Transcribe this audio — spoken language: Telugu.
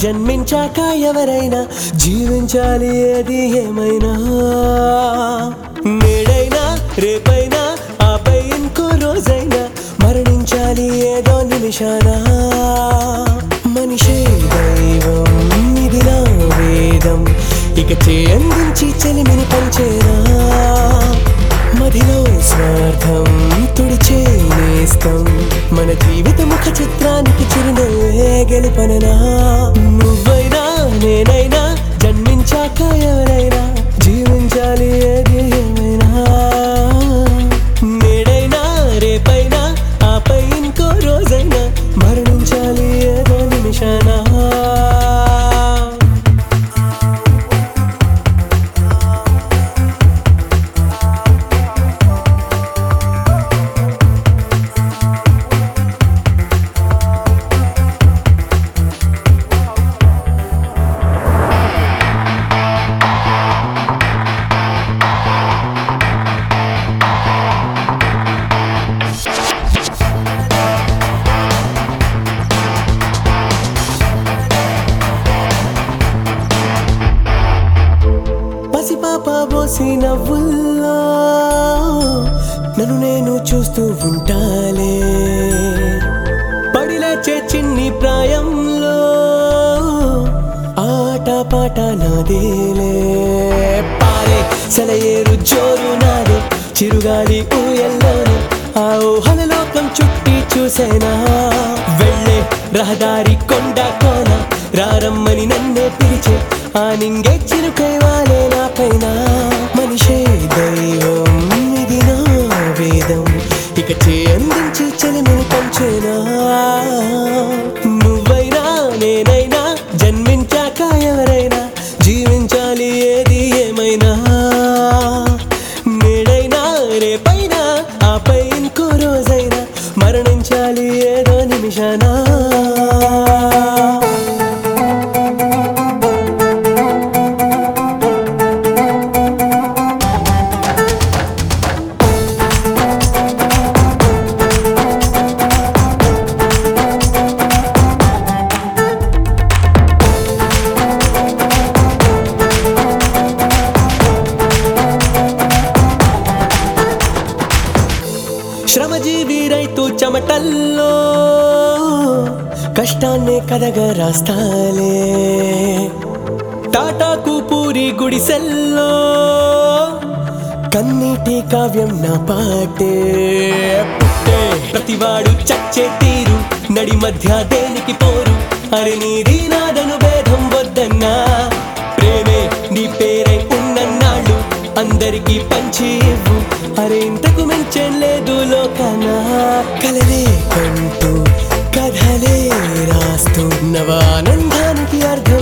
జన్మించాక ఎవరైనా జీవించాలి ఏది ఏమైనా నేడైనా రేపైనా ఆపై ఇంకో రోజైనా మరణించాలి ఏదో నిమిషాన మనిషే దైవం ఇది నా వేదం ఇక చేయందించి చెలిమిని పంచేనా మదిలో స్వార్థం తుడిచే నేస్తం మన జీవిత ముఖ చిత్రానికి చిరునవ్వే గెలుపననా నువ్వైనా నేనైనా జన్మించాక ఎవరైనా జీవించాలి ఏది ఏమైనా నేడైనా రేపైనా ఆపై ఇంకో రోజైనా మరణించాలి ఏదో నిమిషానా పసిపాప బోసి నవ్వుల్లో నన్ను నేను చూస్తూ ఉంటాలే పడిలేచే చిన్ని ప్రాయంలో ఆట పాట నాదేలే పారే సెలయేరు జోరు నాదే చిరుగాలి ఊయల్లోనే ఆ ఊహల లోకం చుట్టి చూసేనా వెళ్ళే రహదారి కొండ కోన రారమ్మని నన్నే పిలిచే ఆ నింగే చిరుకై వాలే నా పైన మనిషే దైవం ఇది నా వేదం ఇక చేయందించి చెలిమిని పంచేనా నువ్వైనా నేనైనా జన్మించాక ఎవరైనా జీవించాలి ఏది ఏమైనా నేడైనా రేపైనా ఆపై ఇంకో రోజైనా మరణించాలి ఏదో నిమిషానా శ్రమజీవి రైతు చెమటల్లో కష్టాన్నే కదగా రాస్తాలే టాటాకు పూరి గుడిసెల్లో కన్నీటి కావ్యం నా పాటే పుట్టే ప్రతివాడు చచ్చే తీరు నడి మధ్య దేనికి పోరు అరే నీది నాదను భేదం వద్దన్నా ప్రేమే నీ పేరై ఉన్నన్నాళ్ళు అందరికీ పంచి ఇవ్వు అరే ఇంతకు మించేం లేదు లోకన కలలే కంటూ కథలే రాస్తూ నవానందానికి అర్థం